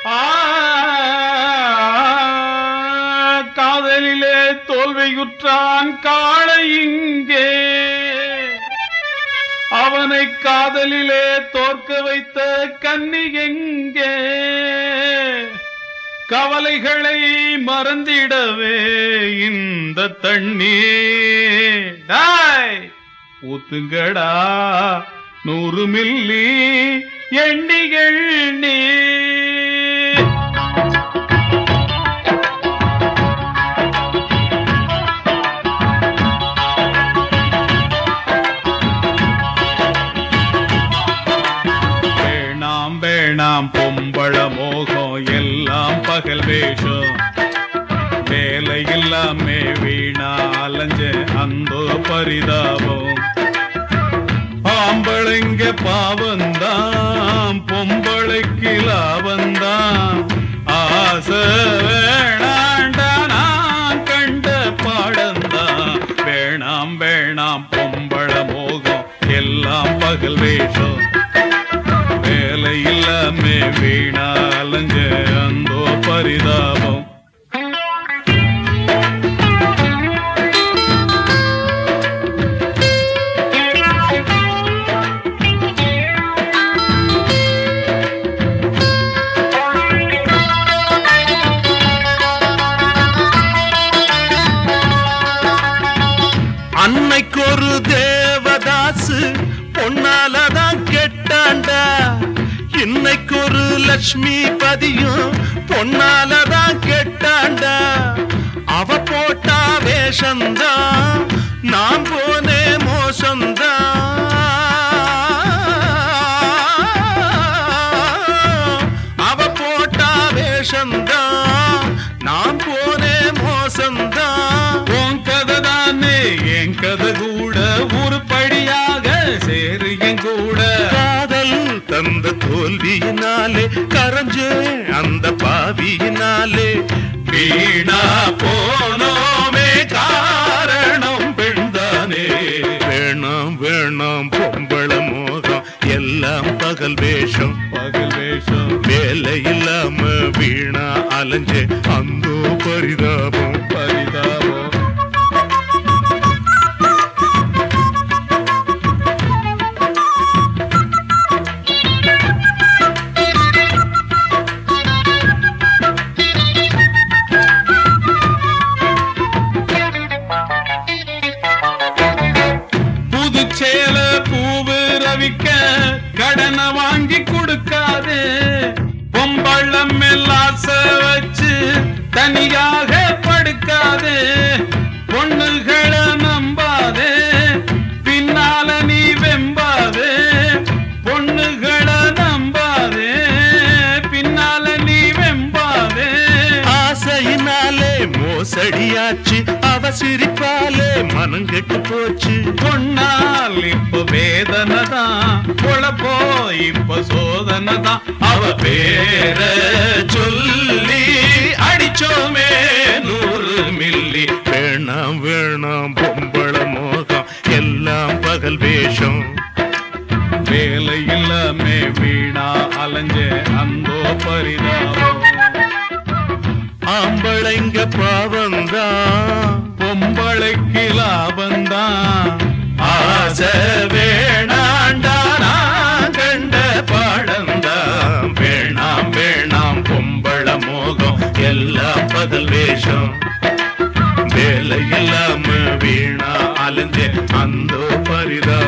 ஆ, காதலிலே தோல்வியுற்றான் காளை இங்கே அவனை காதலிலே தோற்க வைத்த கன்னி எங்கே கவலைகளை மறந்திடவே இந்த தண்ணீர் டாய் ஊத்துங்கடா நூறு மில்லி எண்ணி எண்ணி வேணாம் வேணாம் பொம்பள மோகம் எல்லாம் பகல் வேஷம் வேலை இல்லாமே வீணா அலைஞ்ச அந்த பரிதாபம் ஆம்பளைங்க பாவந்தான் பொம்பளைக்கு லாபந்தான் ஆசை வேணாண்டா நான் கண்ட பாடந்தான் வேணாம் வேணாம் பொம்பள மோகம் எல்லாம் பகல் வேஷம் வேலை இல்லாமே வீணா அலைஞ்ச அந்தோ பரிதாபம் அன்னைக்கு ஒரு தேவதாசு பொன்னாலதான் கெட்டாண்டா இன்னைக்கு ஒரு லட்சுமி பதியும் பொன்னாலதான் கெட்டாண்டா அவ போட்டா வேஷந்தான் நான் போனே மோசந்தான் அவ போட்டா வேஷந்தான் நான் போனே மோசந்தான் உன் கதை தானே என் கதை கூட உருப்படியாக சேரு என் கூட காதல் தந்த தோல்வியினாலே கரைஞ்சே அந்த பாவியினாலே வீணா போனோமே காரணம் பெண்தானே வேணாம் வேணாம் பொம்பள மோகம் எல்லாம் பகல் வேஷம் பகல் வேஷம் வேலை இல்லாம வீணா அலைஞ்சே அந்தோ பரிதாபம் பரிதாபம் புதுச்சேல பூவு ரவிக்க கடனை வாங்கி கொடுக்காது பொம்பள்ளம் ஆச வச்சு தனியாக படுக்காது பொண்ணுகளை நம்பாதே பின்னால நீ வெம்பாதே பொண்ணுகளை நம்பாதே பின்னால நீ வெம்பாதே ஆசையினாலே மோசடியாச்சு அவ சிரிப்பாலே மனம் கெட்டு போச்சு பொன்னால் இப்ப வேதனை தான் பொழப்போ இப்ப சோதனை தான் அவ பேர சொல்லி அடிச்சோமே நூறு மில்லி வேணாம் வேணாம் பொம்பள மோகம் எல்லாம் பகல் வேஷம் வேலை இல்லாமே வீணா அலைஞ்ச அந்தோ பரிதாபம் ஆம்பளைங்க பாவந்தான் பொம்பளைக்கு லாபந்தான் ஆசை வேணாண்டா நான் கண்ட பாடந்தான் வேணாம் வேணாம் பொம்பள மோகம் எல்லாம் பகல் வேஷம் வேலை இல்லாம வீணா அலைஞ்சே அந்த பரிதா